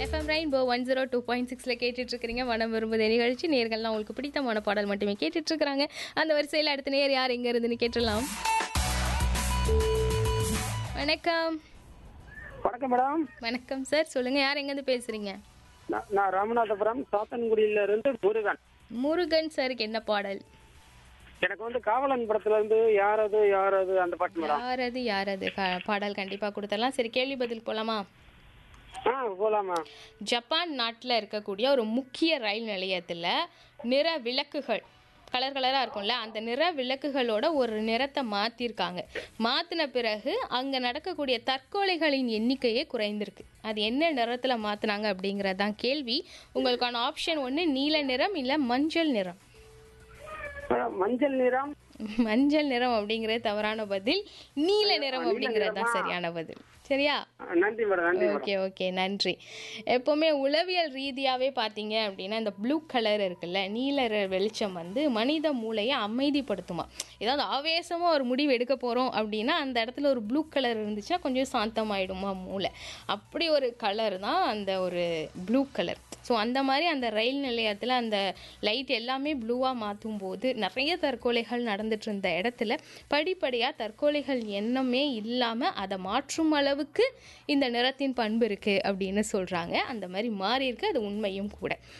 FM rainbow one zero two point சிக்ஸில் கேட்டுட்டு இருக்கிறீங்க மனம் விரும்புதே நிகழ்ச்சி நேர்கள்லாம் உங்களுக்கு பிடித்தமான பாடல் மட்டுமே கேட்டுட்டு இருக்கிறாங்க அந்த வரிசையில் அடுத்த நேர் யார் எங்க இருந்துன்னு கேட்டுடலாம் வணக்கம் வணக்கம் மேடம் வணக்கம் சார் சொல்லுங்க யார் எங்கேருந்து பேசுறீங்க நான் நான் ராமநாதபுரம் சாத்தன்குடியில இருந்து முருகன் முருகன் சாருக்கு என்ன பாடல் எனக்கு வந்து காவலன் படத்துல இருந்து யாரது யாரது அந்த பாட்டு மேடம் யாரது யாரது க- பாடல் கண்டிப்பாக கொடுத்துடலாம் சரி கேள்வி பதில் போலாமா ஆ போலாமா ஜப்பான் நாட்டில் இருக்கக்கூடிய ஒரு முக்கிய ரயில் நிலையத்தில் நிற விளக்குகள் கலர் கலராக இருக்கும்ல அந்த நிற விளக்குகளோட ஒரு நிறத்தை மாற்றிருக்காங்க மாற்றின பிறகு அங்கே நடக்கக்கூடிய தற்கொலைகளின் எண்ணிக்கையே குறைந்திருக்கு அது என்ன நிறத்தில் மாற்றினாங்க அப்படிங்கிறது தான் கேள்வி உங்களுக்கான ஆப்ஷன் ஒன்று நீல நிறம் இல்லை மஞ்சள் நிறம் மேடம், மஞ்சள் நிறம் மஞ்சள் நிறம் அப்படிங்கிறது தவறான பதில் நீல நிறம் அப்படிங்கிறது தான் சரியான பதில் சரியா ஆ, நன்றி மேடம் நன்றி மேடம் ஓகே ஓகே நன்றி எப்போவுமே உளவியல் ரீதியாகவே பார்த்தீங்க அப்படின்னா இந்த ப்ளூ கலர் இருக்குல்ல நீல ர- வெளிச்சம் வந்து மனித மூளையை அமைதிப்படுத்துமா ஏதாவது ஆவேசமாக ஒரு முடிவு எடுக்க போகிறோம் அப்படின்னா அந்த இடத்துல ஒரு ப்ளூ கலர் இருந்துச்சுன்னா கொஞ்சம் சாந்தமாயிடுமா மூளை அப்படி ஒரு கலர் தான் அந்த ஒரு ப்ளூ கலர் ஸோ அந்த மாதிரி அந்த ரயில் நிலையத்தில் அந்த லைட் எல்லாமே ப்ளூவாக மாற்றும் போது நிறைய தற்கொலைகள் நடந்துட்டு இருந்த இடத்துல படிப்படியாக தற்கொலைகள் எண்ணமே இல்லாமல் அதை மாற்றும் அளவுக்கு இந்த நிறத்தின் பண்பு இருக்குது அப்படின்னு சொல்கிறாங்க அந்த மாதிரி மாறி இருக்கு அது உண்மையும் கூட